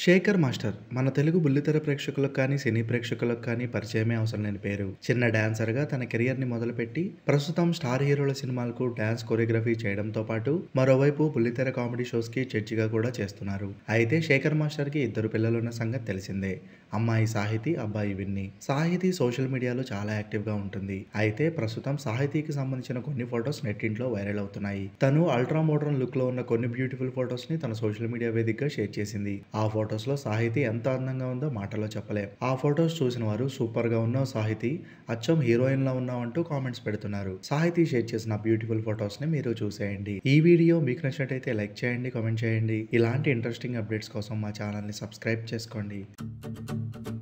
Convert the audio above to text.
Shekhar master మన తెలుగు బుల్లితెర ప్రేక్షకులకు కానీ సినీ ప్రేక్షకులకు కానీ పరిచయమే అవసరం లేని పేరు చిన్న డాన్సర్గా తన కెరియర్ని మొదలుపెట్టి ప్రస్తుతం స్టార్ హీరోల సినిమాలకు డాన్స్ కొరియోగ్రఫీ చేయడంతో పాటు మరోవైపు బుల్లితెర కామెడీ షోస్కి జడ్జిగా కూడా చేస్తున్నారు అయితే శేఖర్ మాస్టర్కి ఇద్దరు పిల్లలున్న సంగతి తెలిసిందే అమ్మాయి సాహితి అబ్బాయి విన్ని సాహితి సోషల్ మీడియాలో చాలా యాక్టివ్గా ఉంటుంది అయితే ప్రస్తుతం సాహితీకి సంబంధించిన కొన్ని ఫొటోస్ నెట్టింట్లో వైరల్ అవుతున్నాయి తను అల్ట్రా మోడర్న్ లుక్ లో ఉన్న కొన్ని బ్యూటిఫుల్ ఫొటోస్ ని తన సోషల్ మీడియా వేదికగా షేర్ చేసింది ఆ ఫొటోస్ లో సాహితీ ఎంత అందంగా ఉందో మాటలో చెప్పలేం ఆ ఫొటోస్ చూసిన వారు సూపర్ గా ఉన్నావు సాహితీ అచ్చం హీరోయిన్ లా ఉన్నావు అంటూ కామెంట్స్ పెడుతున్నారు సాహితీ షేర్ చేసిన బ్యూటిఫుల్ ఫొటోస్ ని మీరు చూసేయండి ఈ వీడియో మీకు నచ్చినట్టయితే లైక్ చేయండి కామెంట్ చేయండి ఇలాంటి ఇంట్రెస్టింగ్ అప్డేట్స్ కోసం మా ఛానల్ ని సబ్స్క్రైబ్ చేసుకోండి